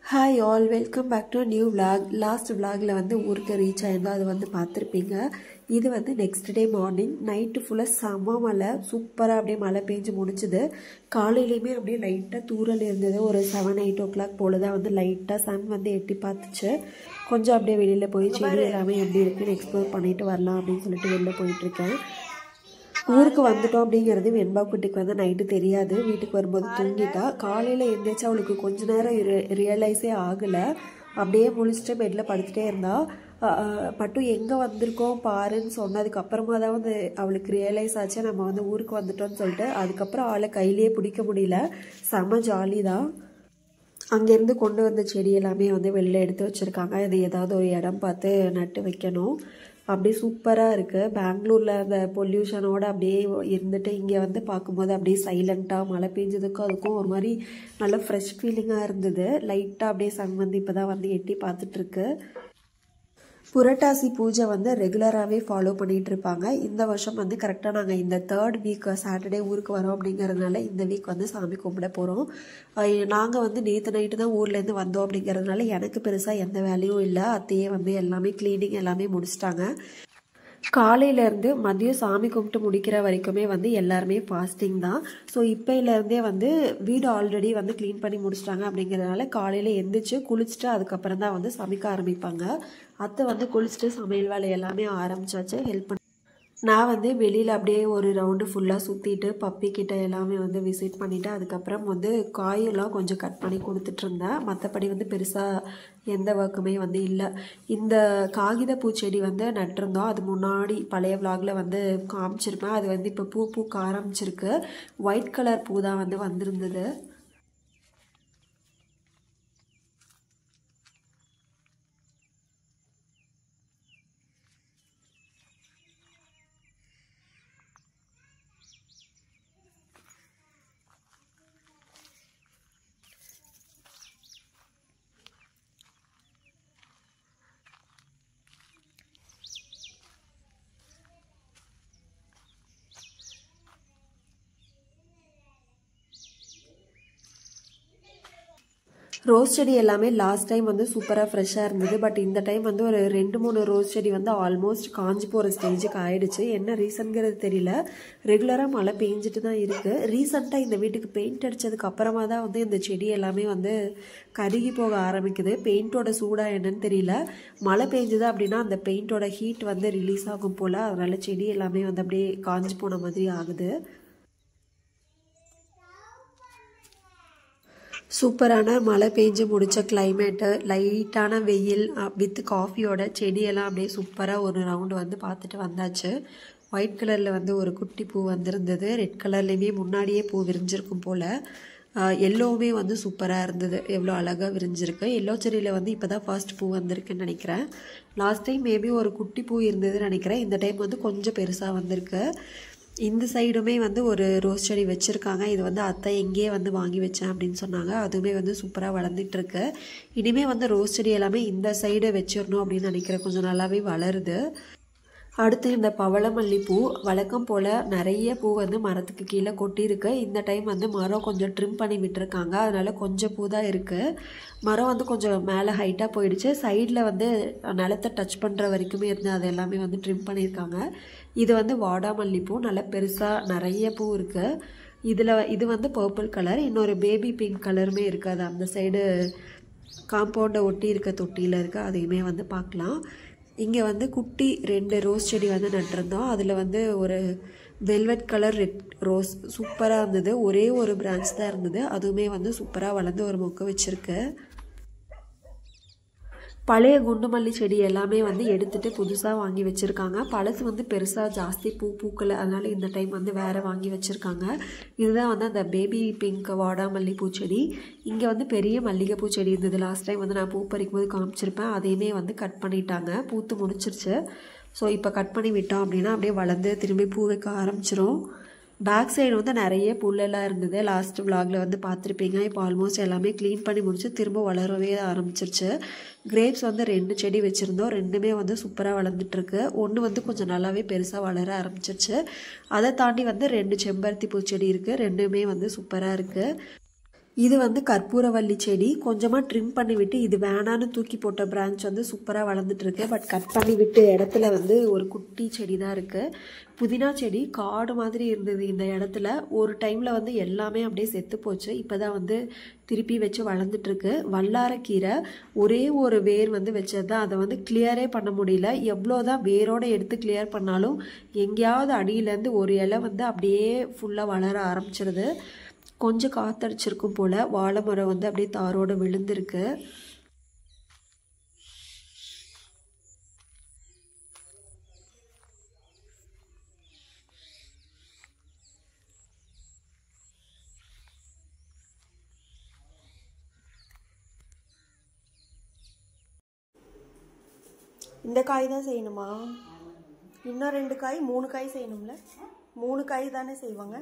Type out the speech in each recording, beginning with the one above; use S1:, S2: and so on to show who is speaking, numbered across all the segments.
S1: Hi all welcome back to new vlog last vlogல வந்து ஊருக்கு ரீச் ஆயிருந்தோம் அது வந்து பார்த்துருப்பீங்க இது வந்து நெக்ஸ்ட் டே மார்னிங் நைட்டு ஃபுல்லாக செம மழை சூப்பராக அப்படியே மழை பெஞ்சு முடிச்சுது காலையிலையுமே அப்படியே லைட்டாக தூரல் இருந்தது ஒரு செவன் எயிட் ஓ கிளாக் போல தான் வந்து லைட்டாக சன் வந்து எட்டி பார்த்துச்சு கொஞ்சம் அப்படியே வெளியில் போய் செடி எல்லாமே எப்படி இருக்குன்னு எக்ஸ்ப்ளோர் பண்ணிட்டு வரலாம் அப்படின்னு சொல்லிட்டு வெளில போயிட்டுருக்கேன் ஊருக்கு வந்துட்டோம் அப்படிங்கிறது வெண்பா குட்டிக்கு வந்து நைட்டு தெரியாது வீட்டுக்கு வரும்போது தூங்கிட்டா காலையில் எழுந்திரிச்சு அவளுக்கு கொஞ்ச நேரம் ரியலைஸே ஆகலை அப்படியே முழிச்சிட்டு பெட்டில் படுத்துட்டே இருந்தா அஹ் அஹ் பட்டு எங்கே வந்திருக்கோம் பாருன்னு சொன்னதுக்கு அப்புறமா தான் வந்து அவளுக்கு ரியலைஸ் ஆச்சு நம்ம வந்து ஊருக்கு வந்துட்டோம்னு சொல்லிட்டு அதுக்கப்புறம் அவளை கையிலேயே பிடிக்க முடியல செம்ம ஜாலி தான் அங்கேருந்து கொண்டு வந்த செடி எல்லாமே வந்து வெளில எடுத்து வச்சுருக்காங்க இது ஏதாவது ஒரு இடம் பார்த்து நட்டு வைக்கணும் அப்படியே சூப்பராக இருக்குது பெங்களூரில் அந்த பொல்யூஷனோட அப்படியே இருந்துட்டு இங்கே வந்து பார்க்கும்போது அப்படியே சைலண்ட்டாக மழை பெஞ்சதுக்கும் அதுக்கும் ஒரு மாதிரி நல்ல ஃப்ரெஷ் ஃபீலிங்காக இருந்தது லைட்டாக அப்படியே சன் வந்து இப்போ தான் வந்து எட்டி பார்த்துட்ருக்கு புரட்டாசி பூஜை வந்து ரெகுலராகவே ஃபாலோ பண்ணிகிட்டு இருப்பாங்க இந்த வருஷம் வந்து கரெக்டாக நாங்கள் இந்த தேர்ட் வீக் சாட்டர்டே ஊருக்கு வரோம் அப்படிங்கிறதுனால இந்த வீக் வந்து சாமி கும்பிட போகிறோம் நாங்கள் வந்து நேற்று நைட்டு தான் ஊர்லேருந்து வந்தோம் அப்படிங்கிறதுனால எனக்கு பெருசாக எந்த வேலையும் இல்லை அத்தையே வந்து எல்லாமே க்ளீனிங் எல்லாமே முடிச்சிட்டாங்க காலையிலேருந்து மதியம் சாமி கும்பிட்டு முடிக்கிற வரைக்குமே வந்து எல்லாருமே ஃபாஸ்டிங் தான் ஸோ இப்போலேருந்தே வந்து வீடு ஆல்ரெடி வந்து க்ளீன் பண்ணி முடிச்சிட்டாங்க அப்படிங்கிறதுனால காலையில் எந்திரிச்சு குளிச்சுட்டு அதுக்கப்புறம் தான் வந்து சமைக்க ஆரம்பிப்பாங்க அத்தை வந்து குளிச்சுட்டு சமையல் வேலை எல்லாமே ஆரம்பிச்சாச்சு ஹெல்ப் பண்ணி நான் வந்து வெளியில் அப்படியே ஒரு ரவுண்டு ஃபுல்லாக சுற்றிட்டு பப்பி கிட்ட எல்லாமே வந்து விசிட் பண்ணிவிட்டு அதுக்கப்புறம் வந்து காயெல்லாம் கொஞ்சம் கட் பண்ணி கொடுத்துட்ருந்தேன் மற்றபடி வந்து பெருசாக எந்த ஒர்க்குமே வந்து இல்லை இந்த காகித பூச்செடி வந்து நட்டிருந்தோம் அது முன்னாடி பழைய விலாகில் வந்து காமிச்சிருப்பேன் அது வந்து இப்போ பூ பூக்க ஆரம்பிச்சிருக்கு ஒயிட் கலர் பூ தான் வந்து வந்திருந்தது ரோஸ் செடி எல்லாமே லாஸ்ட் டைம் வந்து சூப்பராக ஃப்ரெஷ்ஷாக இருந்தது பட் இந்த டைம் வந்து ஒரு ரெண்டு மூணு ரோஸ் செடி வந்து ஆல்மோஸ்ட் காஞ்சி போகிற ஸ்டேஜுக்கு ஆயிடுச்சு என்ன ரீசன்கிறது தெரியல ரெகுலராக மழை பெஞ்சிட்டு தான் இருக்குது ரீசெண்டாக இந்த வீட்டுக்கு பெயிண்ட் அடித்ததுக்கு அப்புறமா தான் வந்து இந்த செடி எல்லாமே வந்து கருகி போக ஆரம்பிக்குது பெயிண்டோட சூடாக என்னன்னு தெரியல மழை பெஞ்சுது அப்படின்னா அந்த பெயிண்டோட ஹீட் வந்து ரிலீஸ் ஆகும் போல் அதனால செடி எல்லாமே வந்து அப்படியே காஞ்சி போன மாதிரி ஆகுது சூப்பரான மழை பெஞ்சு முடித்த கிளைமேட்டு லைட்டான வெயில் வித் காஃபியோட செடியெல்லாம் அப்படியே சூப்பராக ஒரு ரவுண்டு வந்து பார்த்துட்டு வந்தாச்சு ஒயிட் கலரில் வந்து ஒரு குட்டி பூ வந்திருந்தது ரெட் கலர்லேயுமே முன்னாடியே பூ விரிஞ்சிருக்கும் போல் எல்லோவுமே வந்து சூப்பராக இருந்தது எவ்வளோ அழகாக விரிஞ்சிருக்கு எல்லோ செடியில் வந்து இப்போ தான் ஃபர்ஸ்ட் பூ வந்திருக்குன்னு நினைக்கிறேன் லாஸ்ட் டைம் மேபி ஒரு குட்டி பூ இருந்ததுன்னு நினைக்கிறேன் இந்த டைம் வந்து கொஞ்சம் பெருசாக வந்திருக்கு இந்த சைடுமே வந்து ஒரு ரோஸ் செடி வச்சுருக்காங்க இது வந்து அத்தை எங்கேயே வந்து வாங்கி வச்சேன் அப்படின்னு சொன்னாங்க அதுவுமே வந்து சூப்பராக வளர்ந்துட்டுருக்கு இனிமேல் வந்து ரோஸ் செடி எல்லாமே இந்த சைடு வச்சிடணும் அப்படின்னு நினைக்கிறேன் கொஞ்சம் நல்லாவே வளருது அடுத்து இந்த பவளமல்லி பூ வழக்கம் போல் நிறைய பூ வந்து மரத்துக்கு கீழே கொட்டியிருக்கு இந்த டைம் வந்து மரம் கொஞ்சம் ட்ரிம் பண்ணி விட்டுருக்காங்க அதனால் கொஞ்சம் பூ தான் இருக்குது மரம் வந்து கொஞ்சம் மேலே ஹைட்டாக போயிடுச்சு சைடில் வந்து நிலத்தை டச் பண்ணுற வரைக்குமே இருந்து அது எல்லாமே வந்து ட்ரிம் பண்ணியிருக்காங்க இது வந்து வாடாமல்லி பூ நல்லா பெருசாக நிறைய பூ இருக்குது இதில் இது வந்து பர்பிள் கலர் இன்னொரு பேபி பிங்க் கலருமே இருக்குது அது அந்த சைடு காம்பவுண்டை ஒட்டி இருக்க தொட்டியில் இருக்குது அதையுமே வந்து பார்க்கலாம் இங்கே வந்து குட்டி ரெண்டு ரோஸ் செடி வந்து நட்டிருந்தோம் அதில் வந்து ஒரு வெல்வெட் கலர் ரெட் ரோஸ் சூப்பராக இருந்தது ஒரே ஒரு பிரான்ச் தான் இருந்தது அதுவுமே வந்து சூப்பராக வளர்ந்து ஒரு மொக்க வச்சுருக்கு பழைய குண்டுமல்லி செடி எல்லாமே வந்து எடுத்துகிட்டு புதுசாக வாங்கி வச்சுருக்காங்க பழசு வந்து பெருசாக ஜாஸ்தி பூ பூக்கலை அதனால் இந்த டைம் வந்து வேறு வாங்கி வச்சுருக்காங்க இதுதான் வந்து அந்த பேபி பிங்க் வாடாமல்லி பூச்செடி இங்கே வந்து பெரிய மல்லிகைப்பூ செடி இருந்தது லாஸ்ட் டைம் வந்து நான் பூ பறிக்கும் போது காமிச்சிருப்பேன் அதையுமே வந்து கட் பண்ணிட்டாங்க பூத்து முடிச்சிருச்சு ஸோ இப்போ கட் பண்ணி விட்டோம் அப்படின்னா அப்படியே வளர்ந்து திரும்பி பூ வைக்க ஆரம்பிச்சிரும் பேக் சைடு வந்து நிறைய புல்லெல்லாம் இருந்தது லாஸ்ட் விலாகில் வந்து பார்த்துருப்பீங்க இப்போ ஆல்மோஸ்ட் எல்லாமே க்ளீன் பண்ணி முடிச்சு திரும்ப வளரவே ஆரம்பிச்சிருச்சு கிரேப்ஸ் வந்து ரெண்டு செடி வச்சுருந்தோம் ரெண்டுமே வந்து சூப்பராக வளர்ந்துட்டுருக்கு ஒன்று வந்து கொஞ்சம் நல்லாவே பெருசாக வளர ஆரம்பிச்சிருச்சு அதை தாண்டி வந்து ரெண்டு செம்பருத்தி பூச்செடி இருக்குது ரெண்டுமே வந்து சூப்பராக இருக்குது இது வந்து கற்பூரவள்ளி செடி கொஞ்சமாக ட்ரிம் பண்ணி விட்டு இது வேணான்னு தூக்கி போட்ட பிரான்ச் வந்து சூப்பராக வளர்ந்துட்டு இருக்கு பட் கட் பண்ணி விட்டு இடத்துல வந்து ஒரு குட்டி செடி தான் இருக்குது புதினா செடி காடு மாதிரி இருந்தது இந்த இடத்துல ஒரு டைமில் வந்து எல்லாமே அப்படியே செத்து போச்சு இப்போ தான் வந்து திருப்பி வச்சு வளர்ந்துட்டுருக்கு வல்லாரக்கீரை ஒரே ஒரு வேர் வந்து வச்சது தான் அதை வந்து கிளியரே பண்ண முடியல எவ்வளோ தான் வேரோட எடுத்து கிளியர் பண்ணாலும் எங்கேயாவது அடியிலேருந்து ஒரு இலை வந்து அப்படியே ஃபுல்லாக வளர ஆரம்பிச்சிருது கொஞ்சம் காத்தடிச்சிருக்கும் போல் வாழை மரம் வந்து அப்படியே தாரோட விழுந்திருக்கு
S2: இந்த காய் தான் செய்யணுமா இன்னும் ரெண்டு காய் மூணு காய் செய்யணும்ல மூணு காய் தானே செய்வாங்க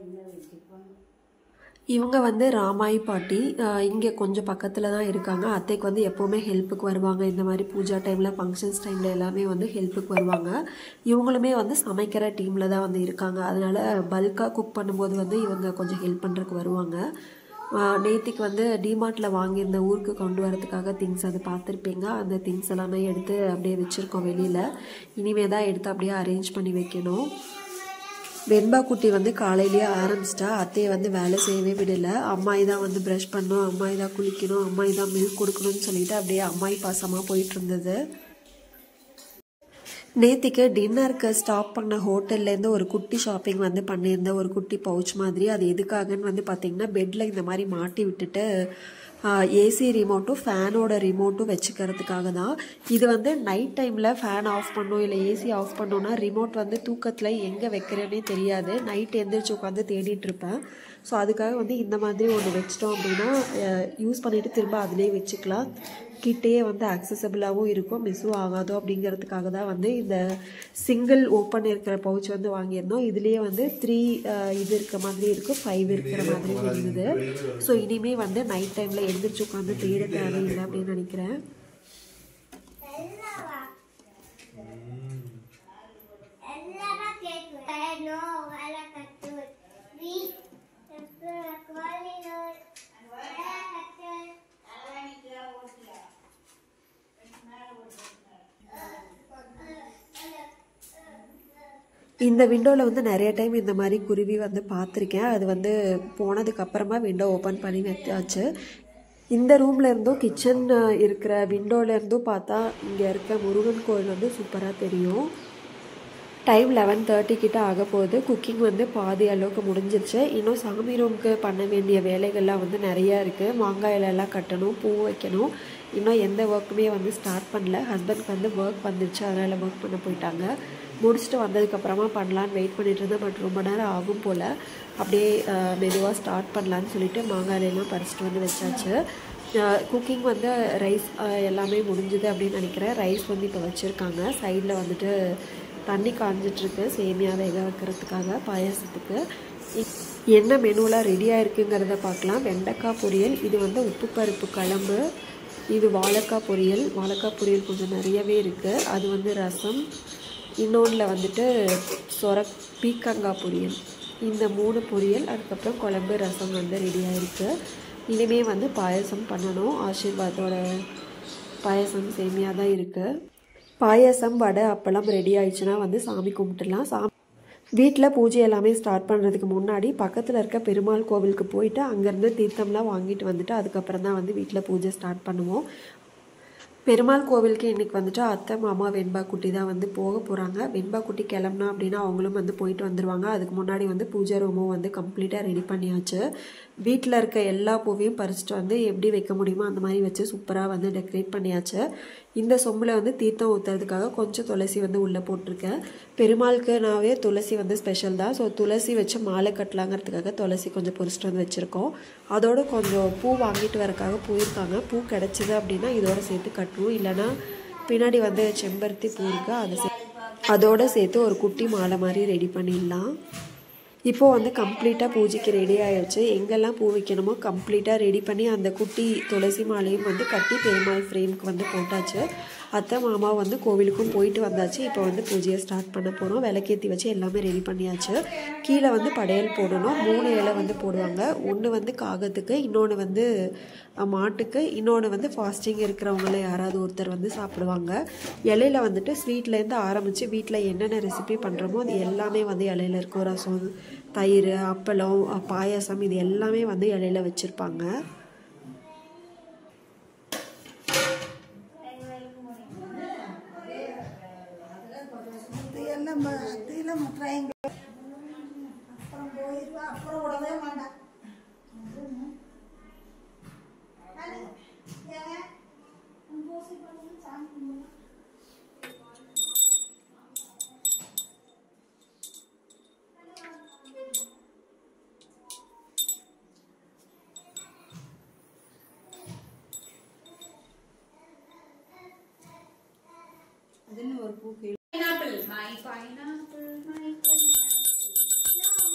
S1: இவங்க வந்து ராமாயி பாட்டி இங்கே கொஞ்சம் பக்கத்தில் தான் இருக்காங்க அத்தைக்கு வந்து எப்போவுமே ஹெல்ப்புக்கு வருவாங்க இந்த மாதிரி பூஜா டைமில் ஃபங்க்ஷன்ஸ் டைமில் எல்லாமே வந்து ஹெல்ப்புக்கு வருவாங்க இவங்களுமே வந்து சமைக்கிற டீமில் தான் வந்து இருக்காங்க அதனால் பல்காக குக் பண்ணும்போது வந்து இவங்க கொஞ்சம் ஹெல்ப் பண்ணுறதுக்கு வருவாங்க நேத்திக்கு வந்து டிமார்ட்டில் வாங்கியிருந்த ஊருக்கு கொண்டு வரதுக்காக திங்ஸ் அது பார்த்துருப்பீங்க அந்த திங்ஸ் எல்லாமே எடுத்து அப்படியே வச்சுருக்கோம் வெளியில் இனிமே தான் எடுத்து அப்படியே அரேஞ்ச் பண்ணி வைக்கணும் வெண்பா குட்டி வந்து காலையிலேயே ஆரம்பிச்சிட்டா அத்தையை வந்து வேலை செய்யவே விடலை அம்மாயி தான் வந்து ப்ரஷ் பண்ணணும் அம்மாயி தான் குளிக்கணும் அம்மாயி தான் மில்க் கொடுக்கணும்னு சொல்லிட்டு அப்படியே அம்மாயி பாசமாக போயிட்டு இருந்தது நேத்திக்கு டின்னருக்கு ஸ்டாப் பண்ண ஹோட்டல்லேருந்து ஒரு குட்டி ஷாப்பிங் வந்து பண்ணியிருந்தேன் ஒரு குட்டி பவுச் மாதிரி அது எதுக்காகன்னு வந்து பார்த்தீங்கன்னா பெட்டில் இந்த மாதிரி மாட்டி விட்டுட்டு ஏசி ரிமோட்டும் ஃபேனோட ரிமோட்டும் வச்சுக்கிறதுக்காக தான் இது வந்து நைட் டைமில் ஃபேன் ஆஃப் பண்ணோம் இல்லை ஏசி ஆஃப் பண்ணோன்னா ரிமோட் வந்து தூக்கத்தில் எங்கே வைக்கிறேனே தெரியாது நைட் எந்திரிச்சு உட்காந்து தேடிட்டு இருப்பேன் ஸோ அதுக்காக வந்து இந்த மாதிரி ஒன்று வச்சிட்டோம் அப்படின்னா யூஸ் பண்ணிவிட்டு திரும்ப அதிலே வச்சுக்கலாம் கிட்டேயே வந்து அக்சசபிளாகவும் இருக்கும் மிஸ்ஸும் ஆகாதோ அப்படிங்கிறதுக்காக தான் வந்து இந்த சிங்கிள் ஓப்பன் இருக்கிற பவுச் வந்து வாங்கியிருந்தோம் இதுலேயே வந்து த்ரீ இது இருக்க மாதிரி இருக்கும் ஃபைவ் இருக்கிற மாதிரி இருந்தது ஸோ இனிமே வந்து நைட் டைமில் எழுந்திரிச்சு உட்காந்து தேட தேவையில்லை அப்படின்னு நினைக்கிறேன் இந்த விண்டோவில் வந்து நிறைய டைம் இந்த மாதிரி குருவி வந்து பார்த்துருக்கேன் அது வந்து போனதுக்கு அப்புறமா விண்டோ ஓப்பன் பண்ணி வச்சாச்சு இந்த ரூம்ல இருந்தும் கிச்சன் இருக்கிற விண்டோல இருந்தும் பார்த்தா இங்கே இருக்க முருகன் கோயில் வந்து சூப்பராக தெரியும் டைம் லெவன் தேர்ட்டி கிட்ட ஆக போகுது குக்கிங் வந்து பாதி அளவுக்கு முடிஞ்சிருச்சு இன்னும் சாமி ரூமுக்கு பண்ண வேண்டிய வேலைகள்லாம் வந்து நிறையா இருக்குது மாங்காய் இலையெல்லாம் கட்டணும் பூ வைக்கணும் இன்னும் எந்த ஒர்க்குமே வந்து ஸ்டார்ட் பண்ணல ஹஸ்பண்ட்க்கு வந்து ஒர்க் வந்துருச்சு அதனால் ஒர்க் பண்ண போயிட்டாங்க முடிச்சுட்டு வந்ததுக்கப்புறமா பண்ணலான்னு வெயிட் பண்ணிட்டு இருந்தேன் பட் ரொம்ப நேரம் ஆகும் போல் அப்படியே மெதுவாக ஸ்டார்ட் பண்ணலான்னு சொல்லிட்டு மாங்காய் இலையெல்லாம் பறிச்சிட்டு வந்து வச்சாச்சு குக்கிங் வந்து ரைஸ் எல்லாமே முடிஞ்சுது அப்படின்னு நினைக்கிறேன் ரைஸ் வந்து இப்போ வச்சுருக்காங்க சைடில் வந்துட்டு தண்ணி காஞ்சிட்ருக்கு சேமியா வேக வைக்கிறதுக்காக பாயாசத்துக்கு என்ன மெனுலாம் ரெடியாக இருக்குங்கிறத பார்க்கலாம் வெண்டைக்காய் பொரியல் இது வந்து உப்பு பருப்பு குழம்பு இது வாழைக்காய் பொரியல் வாழைக்காய் பொரியல் கொஞ்சம் நிறையவே இருக்குது அது வந்து ரசம் இன்னொன்றில் வந்துட்டு சொர பீக்கங்காய் பொரியல் இந்த மூணு பொரியல் அதுக்கப்புறம் குழம்பு ரசம் வந்து ரெடியாக இருக்குது இனிமே வந்து பாயசம் பண்ணணும் ஆசீர்வாதோட பாயசம் சேமியாக தான் இருக்குது பாயசம் வடை அப்பளம் ரெடி ஆயிடுச்சுன்னா வந்து சாமி கும்பிட்டுலாம் சாமி வீட்டில் பூஜை எல்லாமே ஸ்டார்ட் பண்ணுறதுக்கு முன்னாடி பக்கத்தில் இருக்க பெருமாள் கோவிலுக்கு போயிட்டு அங்கேருந்து தீர்த்தம்லாம் வாங்கிட்டு வந்துட்டு அதுக்கப்புறம் தான் வந்து வீட்டில் பூஜை ஸ்டார்ட் பண்ணுவோம் பெருமாள் கோவிலுக்கு இன்றைக்கி வந்துட்டு அத்தை மாமா வெண்பா குட்டி தான் வந்து போக போகிறாங்க வெண்பா குட்டி கிளம்புனா அப்படின்னா அவங்களும் வந்து போயிட்டு வந்துடுவாங்க அதுக்கு முன்னாடி வந்து பூஜை ரூமும் வந்து கம்ப்ளீட்டாக ரெடி பண்ணியாச்சு வீட்டில் இருக்க எல்லா பூவையும் பறிச்சிட்டு வந்து எப்படி வைக்க முடியுமோ அந்த மாதிரி வச்சு சூப்பராக வந்து டெக்கரேட் பண்ணியாச்சு இந்த சொம்பில் வந்து தீர்த்தம் ஊற்றுறதுக்காக கொஞ்சம் துளசி வந்து உள்ளே போட்டிருக்கேன் பெருமாளுக்குனாவே துளசி வந்து ஸ்பெஷல் தான் ஸோ துளசி வச்சு மாலை கட்டலாங்கிறதுக்காக துளசி கொஞ்சம் பொறிச்சிட்டு வந்து வச்சுருக்கோம் அதோட கொஞ்சம் பூ வாங்கிட்டு வரக்காக போயிருக்காங்க பூ கிடச்சிது அப்படின்னா இதோட சேர்த்து கட்டுவோம் இல்லைன்னா பின்னாடி வந்து செம்பருத்தி பூ இருக்கு அதை சே அதோட சேர்த்து ஒரு குட்டி மாலை மாதிரி ரெடி பண்ணிடலாம் இப்போது வந்து கம்ப்ளீட்டாக பூஜைக்கு ரெடி ஆயிடுச்சு எங்கெல்லாம் பூ வைக்கணுமோ கம்ப்ளீட்டாக ரெடி பண்ணி அந்த குட்டி துளசி மாலையும் வந்து கட்டி பெருமாள் ஃப்ரேம்க்கு வந்து போட்டாச்சு அத்தை மாமா வந்து கோவிலுக்கும் போயிட்டு வந்தாச்சு இப்போ வந்து பூஜையை ஸ்டார்ட் பண்ண போகிறோம் விளக்கேற்றி வச்சு எல்லாமே ரெடி பண்ணியாச்சு கீழே வந்து படையல் போடணும் மூணு இலை வந்து போடுவாங்க ஒன்று வந்து காகத்துக்கு இன்னொன்று வந்து அஹ், மாட்டுக்கு இன்னொன்று வந்து ஃபாஸ்டிங் இருக்கிறவங்கள யாராவது ஒருத்தர் வந்து சாப்பிடுவாங்க இலையில வந்துட்டு ஸ்வீட்லேருந்து ஆரம்பித்து வீட்டில் என்னென்ன ரெசிபி பண்ணுறோமோ அது எல்லாமே வந்து இலையில இருக்கும் ரசம் தயிர் அப்பளம் அஹ், பாயாசம் இது எல்லாமே வந்து இலையில வச்சுருப்பாங்க
S3: எல்லாம் அதெல்லாம் முட்டாயங்க அப்புறம் போயிருவா அப்புறம் விடவே மாட்டான்
S4: Pineapple, my pineapple, my pineapple.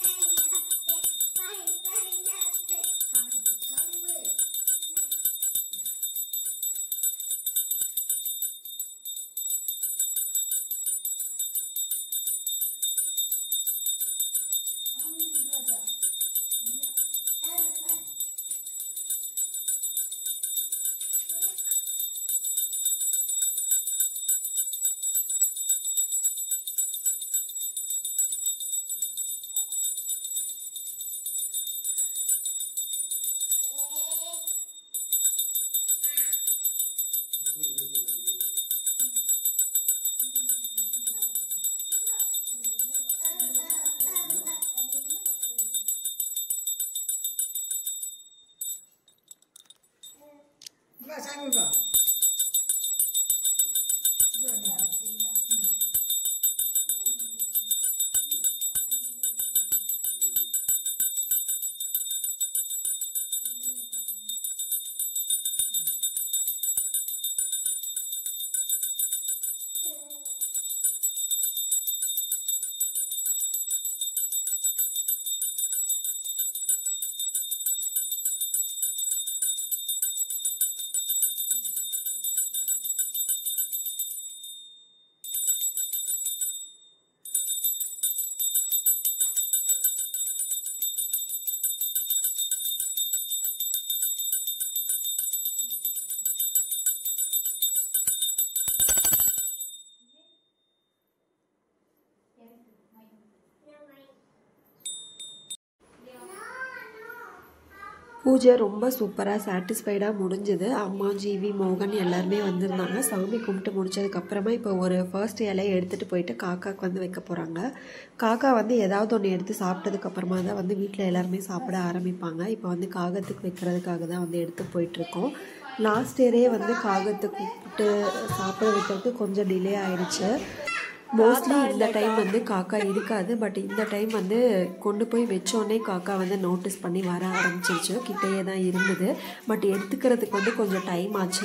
S3: வா சாமி வா
S1: பூஜை ரொம்ப சூப்பராக சாட்டிஸ்ஃபைடாக முடிஞ்சுது அம்மா ஜிவி மோகன் எல்லாருமே வந்திருந்தாங்க சாமி கும்பிட்டு முடிச்சதுக்கப்புறமா இப்போ ஒரு ஃபர்ஸ்ட் இலையை எடுத்துகிட்டு போயிட்டு காக்காக்கு வந்து வைக்க போகிறாங்க காக்கா வந்து ஏதாவது ஒன்று எடுத்து சாப்பிட்டதுக்கப்புறமா தான் வந்து வீட்டில் எல்லாருமே சாப்பிட ஆரம்பிப்பாங்க இப்போ வந்து காகத்துக்கு வைக்கிறதுக்காக தான் வந்து எடுத்து போயிட்டுருக்கோம் லாஸ்ட் இயரே வந்து காகத்துக்கு கூப்பிட்டு சாப்பிட வைக்கிறது கொஞ்சம் டிலே ஆயிடுச்சு மோஸ்ட்லி இந்த டைம் வந்து காக்கா இருக்காது பட் இந்த டைம் வந்து கொண்டு போய் வச்சோடனே காக்கா வந்து நோட்டீஸ் பண்ணி வர ஆரம்பிச்சிருச்சு கிட்டேயே தான் இருந்தது பட் எடுத்துக்கிறதுக்கு வந்து கொஞ்சம் டைம் ஆச்சு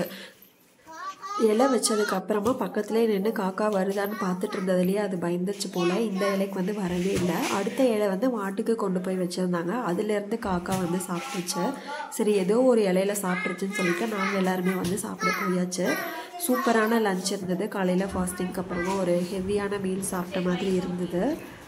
S1: இலை வச்சதுக்கு அப்புறமா பக்கத்துலேயே நின்று காக்கா வருதான்னு பார்த்துட்டு இருந்ததுலேயே அது பயந்துச்சு போல் இந்த இலைக்கு வந்து வரவே இல்லை அடுத்த இலை வந்து மாட்டுக்கு கொண்டு போய் வச்சுருந்தாங்க அதுலேருந்து காக்கா வந்து சாப்பிட்டுச்சு சரி ஏதோ ஒரு இலையில சாப்பிட்டுருச்சுன்னு சொல்லிட்டு நாங்கள் எல்லாருமே வந்து சாப்பிட போயாச்சு சூப்பரான லஞ்ச் இருந்தது காலையில் ஃபாஸ்டிங்க்கு அப்புறமா ஒரு ஹெவியான மீல் சாப்பிட்ட மாதிரி இருந்தது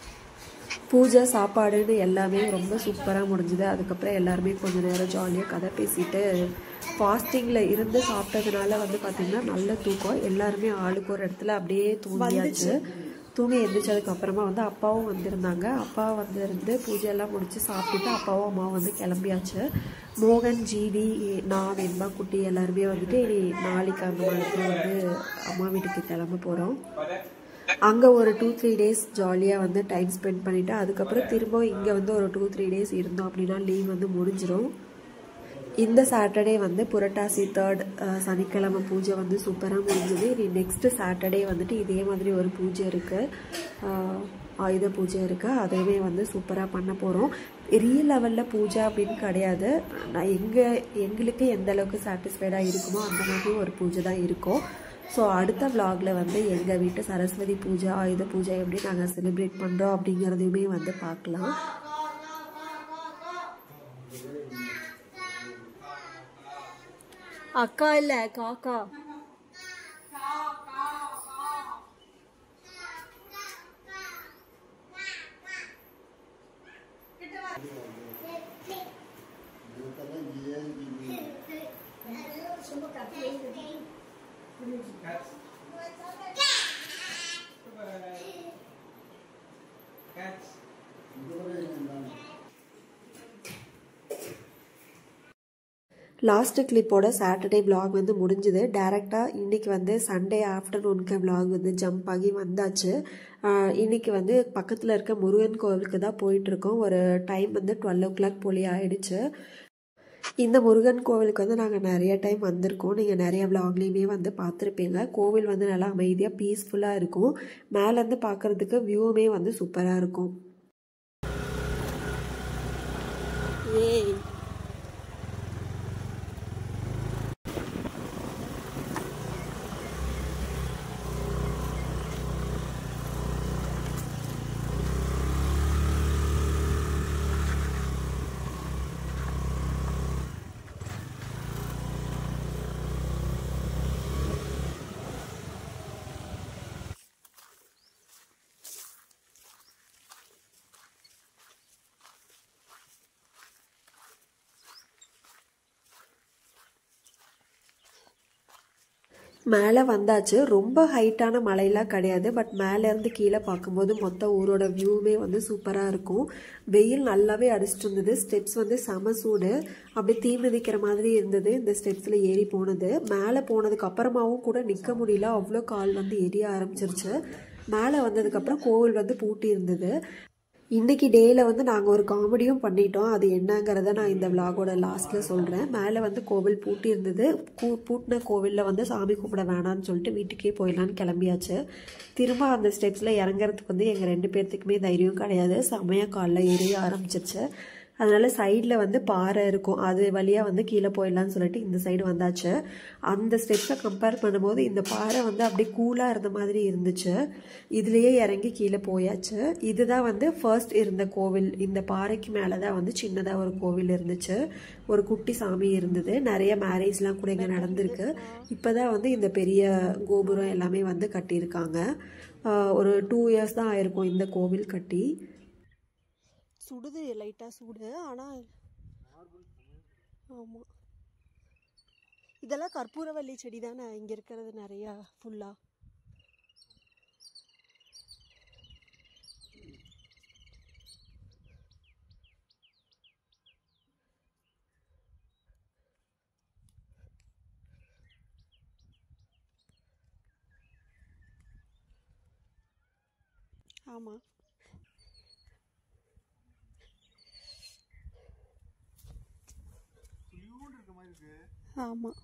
S1: பூஜை சாப்பாடுன்னு எல்லாமே ரொம்ப சூப்பராக முடிஞ்சுது அதுக்கப்புறம் எல்லாருமே கொஞ்ச நேரம் ஜாலியாக கதை பேசிட்டு ஃபாஸ்டிங்கில் இருந்து சாப்பிட்டதுனால வந்து பார்த்திங்கன்னா நல்ல தூக்கம் எல்லாருமே ஆளுக்கு ஒரு இடத்துல அப்படியே தூங்கியாச்சு தூங்கி எந்திரிச்சதுக்கு அப்புறமா வந்து அப்பாவும் வந்திருந்தாங்க அப்பா வந்திருந்து பூஜையெல்லாம் முடிச்சு சாப்பிட்டுட்டு அப்பாவும் அம்மாவும் வந்து கிளம்பியாச்சு மோகன் ஜிவி நான் வெண்பா குட்டி எல்லாருமே வந்துட்டு இனி நாளைக்கு அந்த மாதிரி வந்து அம்மா வீட்டுக்கு கிளம்ப போகிறோம் அங்கே ஒரு டூ த்ரீ டேஸ் ஜாலியாக வந்து டைம் ஸ்பெண்ட் பண்ணிவிட்டு அதுக்கப்புறம் திரும்ப இங்கே வந்து ஒரு டூ த்ரீ டேஸ் இருந்தோம் அப்படின்னா லீவ் வந்து முடிஞ்சிடும் இந்த சாட்டர்டே வந்து புரட்டாசி தேர்ட் சனிக்கிழமை பூஜை வந்து சூப்பராக முடிஞ்சது இனி நெக்ஸ்ட்டு சாட்டர்டே வந்துட்டு இதே மாதிரி ஒரு பூஜை இருக்குது ஆயுத பூஜை இருக்குது அதையுமே வந்து சூப்பராக பண்ண போகிறோம் பெரிய லெவலில் பூஜை அப்படின்னு கிடையாது நான் எங்கள் எங்களுக்கு எந்த அளவுக்கு சாட்டிஸ்ஃபைடாக இருக்குமோ அந்த மாதிரி ஒரு பூஜை தான் இருக்கும் ஸோ அடுத்த vlogல வந்து எங்கள் வீட்டு சரஸ்வதி பூஜை ஆயுத பூஜை எப்படி நாங்கள் செலிப்ரேட் பண்ணுறோம் அப்படிங்கிறதையுமே வந்து பார்க்கலாம் அக்கா இல்லை காக்கா லாஸ்ட்டு கிளிப்போட சாட்டர்டே vlog வந்து முடிஞ்சுது டேரெக்டாக இன்றைக்கி வந்து சண்டே ஆஃப்டர்நூனுக்கு vlog வந்து ஜம்ப் ஆகி வந்தாச்சு ஆஹ் இன்னைக்கு வந்து பக்கத்தில் இருக்க முருகன் கோவிலுக்கு தான் போயிட்டுருக்கோம் ஒரு டைம் வந்து டுவெல் ஓ கிளாக் போலி ஆயிடுச்சு இந்த முருகன் கோவிலுக்கு வந்து நாங்கள் நிறைய டைம் வந்திருக்கோம் நீங்கள் நிறைய விலாக்லேயுமே வந்து பார்த்துருப்பீங்க கோவில் வந்து நல்லா அமைதியாக பீஸ்ஃபுல்லாக இருக்கும் மேலேருந்து பார்க்குறதுக்கு வியூவுமே வந்து சூப்பராக இருக்கும் ஏய் மேலே வந்தாச்சு ரொம்ப ஹைட்டான மலையெல்லாம் கிடையாது பட் மேலேருந்து கீழே பார்க்கும்போது மொத்த ஊரோட வியூவுமே வந்து சூப்பராக இருக்கும் வெயில் நல்லாவே அடிச்சிட்டு இருந்தது ஸ்டெப்ஸ் வந்து செம சூடு அப்படி தீ மிதிக்கிற மாதிரி இருந்தது இந்த ஸ்டெப்ஸில் ஏறி போனது மேலே போனதுக்கு அப்புறமாவும் கூட நிற்க முடியல அவ்வளோ கால் வந்து எரிய ஆரம்பிச்சிருச்சு மேலே வந்ததுக்கப்புறம் கோவில் வந்து பூட்டி இருந்தது இன்னைக்கு டேயில் வந்து நாங்கள் ஒரு காமெடியும் பண்ணிட்டோம் அது என்னங்கிறத நான் இந்த விலாகோட லாஸ்ட்டில் சொல்கிறேன் மேலே வந்து கோவில் பூட்டி இருந்தது பூ பூட்டின கோவிலில் வந்து சாமி கும்பிட வேணாம்னு சொல்லிட்டு வீட்டுக்கே போயிடலான்னு கிளம்பியாச்சு திரும்ப அந்த ஸ்டெப்ஸில் இறங்குறதுக்கு வந்து எங்கள் ரெண்டு பேர்த்துக்குமே தைரியம் கிடையாது செம்மையாக காலில் ஏறி ஆரம்பிச்சிருச்சு அதனால சைடில் வந்து பாறை இருக்கும் அது வழியாக வந்து கீழே போயிடலான்னு சொல்லிட்டு இந்த சைடு வந்தாச்சு அந்த ஸ்டெப்ஸை கம்பேர் பண்ணும்போது இந்த பாறை வந்து அப்படியே கூலாக இருந்த மாதிரி இருந்துச்சு இதுலேயே இறங்கி கீழே போயாச்சு இதுதான் வந்து ஃபர்ஸ்ட் இருந்த கோவில் இந்த பாறைக்கு மேலே தான் வந்து சின்னதாக ஒரு கோவில் இருந்துச்சு ஒரு குட்டி சாமி இருந்தது நிறைய மேரேஜ்லாம் கூட இங்கே நடந்திருக்கு இப்போ தான் வந்து இந்த பெரிய கோபுரம் எல்லாமே வந்து கட்டியிருக்காங்க ஆஹ் ஒரு டூ இயர்ஸ் தான் ஆயிருக்கும் இந்த கோவில் கட்டி சுடுது லைட்டாக சூடு ஆனால் ஆமாம் இதெல்லாம் கற்பூரவள்ளி செடி தானே இங்கே இருக்கிறது நிறையா ஃபுல்லாக ஆமாம் ஆமாம்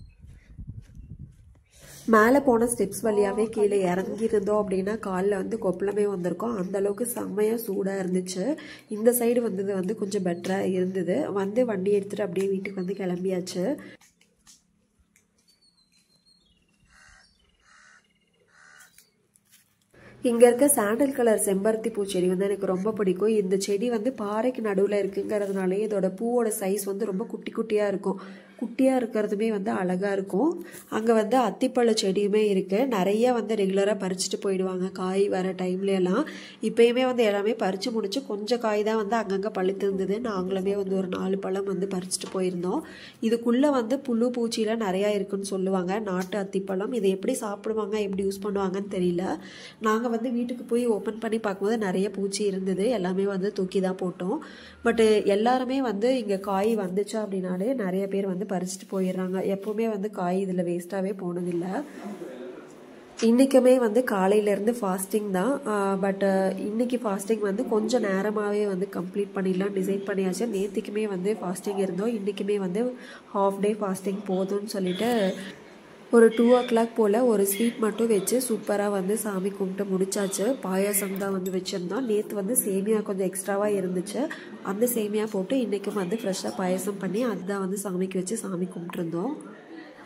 S1: மேலே போன ஸ்டெப்ஸ் வழியாகவே கீழே இறங்கியிருந்தோம் அப்படின்னா காலில் வந்து கொப்பளமே வந்திருக்கும் அந்த அளவுக்கு செம்மையாக சூடாக இருந்துச்சு இந்த சைடு வந்தது வந்து கொஞ்சம் பெட்டராக இருந்தது வந்து வண்டி எடுத்துகிட்டு அப்படியே வீட்டுக்கு வந்து கிளம்பியாச்சு இங்கே இருக்க சாண்டல் கலர் செம்பருத்தி பூச்செடி வந்து எனக்கு ரொம்ப பிடிக்கும் இந்த செடி வந்து பாறைக்கு நடுவில் இருக்குங்கிறதுனாலே இதோட பூவோட சைஸ் வந்து ரொம்ப குட்டி குட்டியாக இருக்கும் குட்டியாக இருக்கிறதுமே வந்து அழகாக இருக்கும் அங்கே வந்து அத்திப்பழ செடியுமே இருக்குது நிறைய வந்து ரெகுலராக பறிச்சுட்டு போயிடுவாங்க காய் வர டைம்ல எல்லாம் இப்போயுமே வந்து எல்லாமே பறித்து முடிச்சு கொஞ்சம் காய் தான் வந்து அங்கங்கே பழுத்து இருந்தது நாங்களுமே வந்து ஒரு நாலு பழம் வந்து பறிச்சுட்டு போயிருந்தோம் இதுக்குள்ளே வந்து புழு பூச்சிலாம் நிறையா இருக்குன்னு சொல்லுவாங்க நாட்டு அத்திப்பழம் இதை எப்படி சாப்பிடுவாங்க எப்படி யூஸ் பண்ணுவாங்கன்னு தெரியல நாங்கள் வந்து வீட்டுக்கு போய் ஓப்பன் பண்ணி பார்க்கும்போது நிறைய பூச்சி இருந்தது எல்லாமே வந்து தூக்கி தான் போட்டோம் பட்டு எல்லாருமே வந்து இங்கே காய் வந்துச்சு அப்படின்னாலே நிறைய பேர் வந்து பறிச்சுட்டு போயிடுறாங்க எப்போவுமே வந்து காய் இதில் வேஸ்ட்டாகவே போனதில்லை இன்றைக்குமே வந்து காலையிலேருந்து ஃபாஸ்டிங் தான் பட் இன்னைக்கு ஃபாஸ்டிங் வந்து கொஞ்சம் நேரமாகவே வந்து கம்ப்ளீட் பண்ணிடலாம் டிசைட் பண்ணியாச்சு நேற்றுக்குமே வந்து ஃபாஸ்டிங் இருந்தோம் இன்றைக்குமே வந்து ஹாஃப் டே ஃபாஸ்டிங் போதும்னு சொல்லிட்டு ஒரு டூ ஓ கிளாக் போல் ஒரு ஸ்வீட் மட்டும் வச்சு சூப்பராக வந்து சாமி கும்பிட்டு முடிச்சாச்சு பாயாசம் தான் வந்து வச்சுருந்தோம் நேற்று வந்து சேமியா கொஞ்சம் எக்ஸ்ட்ராவாக இருந்துச்சு அந்த சேமியா போட்டு இன்றைக்கும் வந்து ஃப்ரெஷ்ஷாக பாயாசம் பண்ணி அதுதான் வந்து சாமிக்கு வச்சு சாமி கும்பிட்டுருந்தோம்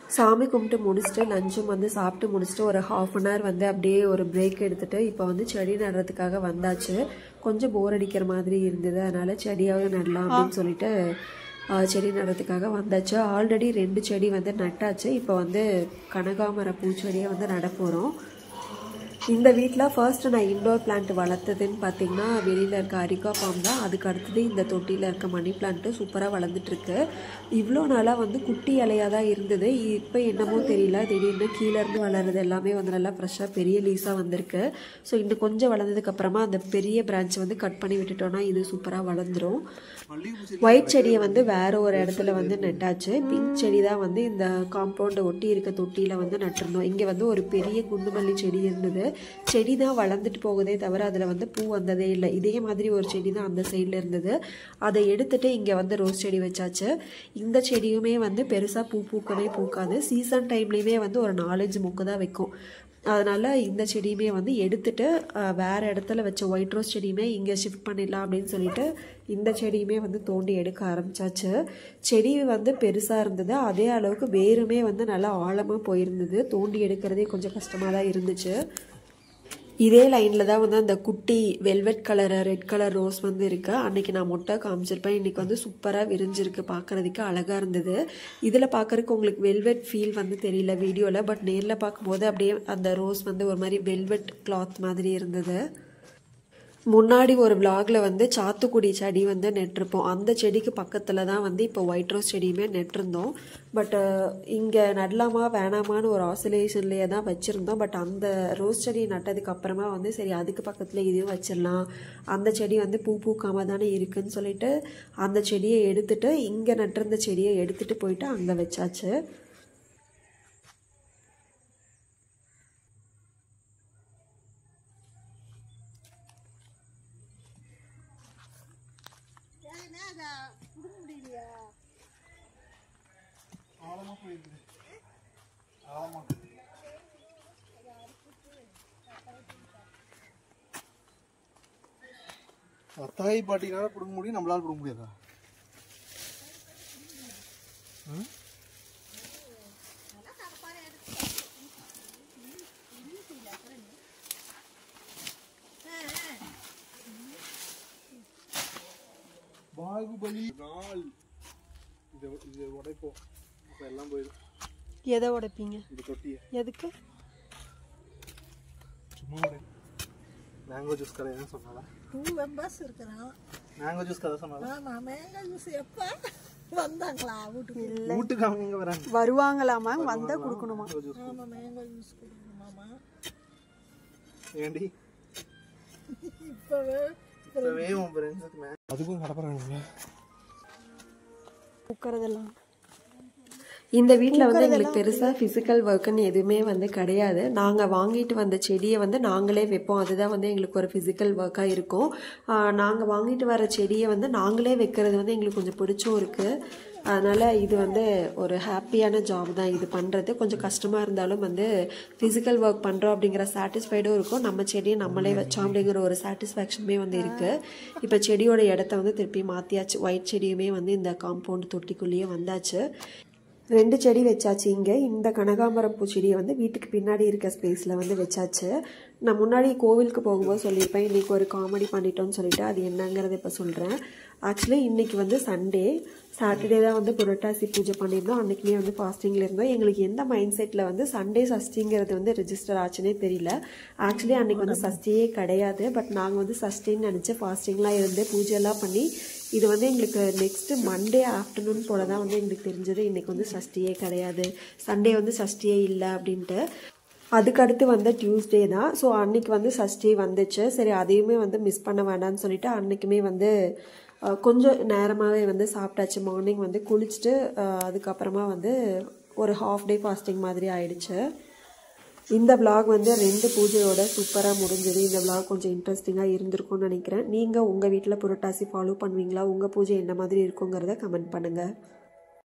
S1: சாமி கும்பிட்டு முடிச்சுட்டு லஞ்சும் வந்து சாப்பிட்டு முடிச்சுட்டு ஒரு ஹாஃப் அன் ஹவர் வந்து அப்படியே ஒரு பிரேக் எடுத்துட்டு இப்போ வந்து செடி நடுறதுக்காக வந்தாச்சு கொஞ்சம் போர் அடிக்கிற மாதிரி இருந்தது அதனால செடியாவது நடலாம் அப்படின்னு சொல்லிட்டு ஆஹ், செடி நடுறதுக்காக வந்தாச்சு ஆல்ரெடி ரெண்டு செடி வந்து நட்டாச்சு இப்போ வந்து கனகாமர பூச்செடியை வந்து நட போகிறோம் இந்த வீட்டில் ஃபர்ஸ்ட் நான் இண்டோர் பிளான்ட் வளர்த்ததுன்னு பார்த்தீங்கன்னா வெளியில் இருக்க அரிக்கா ஃபார்ம் தான் அதுக்கு அடுத்தது இந்த தொட்டியில் இருக்க மணி பிளான்ட்டு சூப்பராக வளர்ந்துட்டுருக்கு இவ்வளோ நாளாக வந்து குட்டி இலையாக தான் இருந்தது இப்போ என்னமோ தெரியல திடீர்னு கீழே இருந்து வளர்றது எல்லாமே வந்து நல்லா ஃப்ரெஷ்ஷாக பெரிய லீஸாக வந்திருக்கு ஸோ இன்னும் கொஞ்சம் வளர்ந்ததுக்கப்புறமா அந்த பெரிய பிரான்ச் வந்து கட் பண்ணி விட்டுட்டோம்னா இது சூப்பராக வளர்ந்துரும் ஒயிட் செடியை வந்து வேற ஒரு இடத்துல வந்து நட்டாச்சு பிங்க் செடி தான் வந்து இந்த காம்பவுண்டை ஒட்டி இருக்க தொட்டியில் வந்து நட்டிருந்தோம் இங்கே வந்து ஒரு பெரிய குண்டுமல்லி செடி இருந்தது செடி தான் வளர்ந்துட்டு போகுதே தவிர அதில் வந்து பூ வந்ததே இல்லை இதே மாதிரி ஒரு செடி தான் அந்த சைடில் இருந்தது அதை எடுத்துட்டு இங்கே வந்து ரோஸ் செடி வச்சாச்சு இந்த செடியுமே வந்து பெருசாக பூ பூக்கவே பூக்காது சீசன் டைம்லேயுமே வந்து ஒரு நாலஞ்சு மொக்கு தான் வைக்கும் அதனால் இந்த செடியுமே வந்து எடுத்துட்டு அஹ், வேற இடத்துல வச்ச ஒயிட் ரோஸ் செடியுமே இங்கே ஷிஃப்ட் பண்ணிடலாம் அப்படின்னு சொல்லிட்டு இந்த செடியுமே வந்து தோண்டி எடுக்க ஆரம்பிச்சாச்சு செடி வந்து பெருசாக இருந்தது அதே அளவுக்கு வேருமே வந்து நல்லா ஆழமாக போயிருந்தது தோண்டி எடுக்கிறதே கொஞ்சம் கஷ்டமாக தான் இருந்துச்சு இதே லைனில் தான் வந்து அந்த குட்டி velvet colour red colour rose வந்து இருக்கு அன்னைக்கு நான் மொட்டை காமிச்சிருப்பேன் இன்னைக்கு வந்து சூப்பராக விரிஞ்சிருக்கு பார்க்கறதுக்கு அழகாக இருந்தது இதில் பார்க்கறதுக்கு உங்களுக்கு வெல்வெட் ஃபீல் வந்து தெரியல வீடியோவில் பட் நேரில் பார்க்கும்போது அப்படியே அந்த ரோஸ் வந்து ஒரு மாதிரி வெல்வெட் கிளாத் மாதிரி இருந்தது முன்னாடி ஒரு vlogல வந்து சாத்துக்குடி செடி வந்து நெட்டிருப்போம் அந்த செடிக்கு பக்கத்தில் தான் வந்து இப்போ ஒயிட் ரோஸ் செடியுமே நெட்டிருந்தோம் பட் இங்கே நடலாமா வேணாமான்னு ஒரு ஆசிலேஷன்லேயே தான் வச்சுருந்தோம் பட் அந்த ரோஸ் செடி நட்டதுக்கு அப்புறமா வந்து சரி அதுக்கு பக்கத்தில் இதையும் வச்சிடலாம் அந்த செடி வந்து பூ பூக்காம தானே இருக்குன்னு சொல்லிட்டு அந்த செடியை எடுத்துட்டு இங்கே நட்டிருந்த செடியை எடுத்துட்டு போயிட்டு அங்கே வச்சாச்சு
S5: தாய் பாட்டினால பிடுங்க முடியும் நம்மளால பிடுங்க முடியாதா பாகுபலி நாள் இதை இதை உடைப்போம் அப்போ எல்லாம் போயிடும்
S2: எதை உடைப்பீங்க
S5: இந்த தொட்டியை
S2: எதுக்கு
S5: சும்மா உடை மேங்கோ ஜூஸ் கடை என்ன சொன்னால
S3: டூ மெம்பர்ஸ் இருக்கிறான்
S5: மேங்கோ ஜூஸ் கதை சொன்னால
S3: ஆமா மேங்கோ ஜூஸ் எப்போ வந்தாங்களா வீட்டுக்கு
S5: வீட்டுக்கு அவங்க எங்க வராங்க
S2: வருவாங்களாமா வந்தா கொடுக்கணுமா
S5: மேங்கோ ஜூஸ்
S3: ஆமா மேங்கோ ஜூஸ் கொடுக்கணுமாமா
S5: ஏண்டி
S3: இப்போவே
S5: இப்பவே உன் ஃப்ரெண்ட்ஸுக்கு மே அதுக்கும் கடப்பறாங்க
S2: உட்கறதெல்லாம்
S1: இந்த வீட்டில் வந்து எங்களுக்கு பெருசாக ஃபிசிக்கல் ஒர்க்குன்னு எதுவுமே வந்து கிடையாது நாங்கள் வாங்கிட்டு வந்த செடியை வந்து நாங்களே வைப்போம் அதுதான் வந்து எங்களுக்கு ஒரு ஃபிசிக்கல் ஒர்க்காக இருக்கும் நாங்கள் வாங்கிட்டு வர செடியை வந்து நாங்களே வைக்கிறது வந்து எங்களுக்கு கொஞ்சம் பிடிச்சும் இருக்குது அதனால் இது வந்து ஒரு ஹாப்பியான ஜாப் தான் இது பண்ணுறது கொஞ்சம் கஷ்டமாக இருந்தாலும் வந்து ஃபிசிக்கல் ஒர்க் பண்ணுறோம் அப்படிங்கிற சாட்டிஸ்ஃபைடும் இருக்கும் நம்ம செடியை நம்மளே வச்சோம் அப்படிங்கிற ஒரு சாட்டிஸ்ஃபேக்ஷனுமே வந்து இருக்குது இப்போ செடியோட இடத்த வந்து திருப்பி மாற்றியாச்சு ஒயிட் செடியுமே வந்து இந்த காம்பவுண்ட் தொட்டிக்குள்ளேயே வந்தாச்சு ரெண்டு செடி வச்சாச்சு இங்கே இந்த கனகாம்பரம் பூச்செடியை வந்து வீட்டுக்கு பின்னாடி இருக்க ஸ்பேஸில் வந்து வச்சாச்சு நான் முன்னாடி கோவிலுக்கு போகும்போது சொல்லியிருப்பேன் இன்றைக்கி ஒரு காமெடி பண்ணிட்டோம்னு சொல்லிட்டு அது என்னங்கிறத இப்போ சொல்கிறேன் ஆக்சுவலி இன்றைக்கி வந்து சண்டே சாட்டர்டே தான் வந்து புரட்டாசி பூஜை பண்ணியிருந்தோம் அன்றைக்குமே வந்து ஃபாஸ்டிங்கில் இருந்தோம் எங்களுக்கு எந்த மைண்ட் செட்டில் வந்து சண்டே சஷ்டிங்கிறது வந்து ரெஜிஸ்டர் ஆச்சுன்னே தெரியல ஆக்சுவலி அன்றைக்கி வந்து சஷ்டியே கிடையாது பட் நாங்கள் வந்து சஷ்டின்னு நினச்சி ஃபாஸ்டிங்லாம் இருந்து பூஜையெல்லாம் பண்ணி இது வந்து எங்களுக்கு நெக்ஸ்ட் மண்டே ஆஃப்டர்நூன் போல தான் வந்து எங்களுக்கு தெரிஞ்சது இன்னைக்கு வந்து சஷ்டியே கிடையாது சண்டே வந்து சஷ்டியே இல்லை அப்படின்ட்டு அதுக்கு அடுத்து வந்த டியூஸ்டே தான் ஸோ அன்னைக்கு வந்து சஷ்டி வந்துச்சு சரி அதையுமே வந்து மிஸ் பண்ண வேண்டாம்னு சொல்லிட்டு அன்னைக்குமே வந்து அஹ், கொஞ்சம் நேரமாகவே வந்து சாப்பிட்டாச்சு மார்னிங் வந்து குளிச்சுட்டு அஹ், அதுக்கப்புறமா வந்து ஒரு ஹாஃப் டே ஃபாஸ்டிங் மாதிரி ஆயிடுச்சு இந்த vlog வந்து ரெண்டு பூஜையோட சூப்பராக முடிஞ்சது இந்த vlog கொஞ்சம் இன்ட்ரெஸ்டிங்காக இருந்திருக்கும்னு நினைக்கிறேன் நீங்கள் உங்கள் வீட்டில் புரட்டாசி ஃபாலோ பண்ணுவீங்களா உங்கள் பூஜை என்ன மாதிரி இருக்குங்கிறத கமெண்ட் பண்ணுங்கள்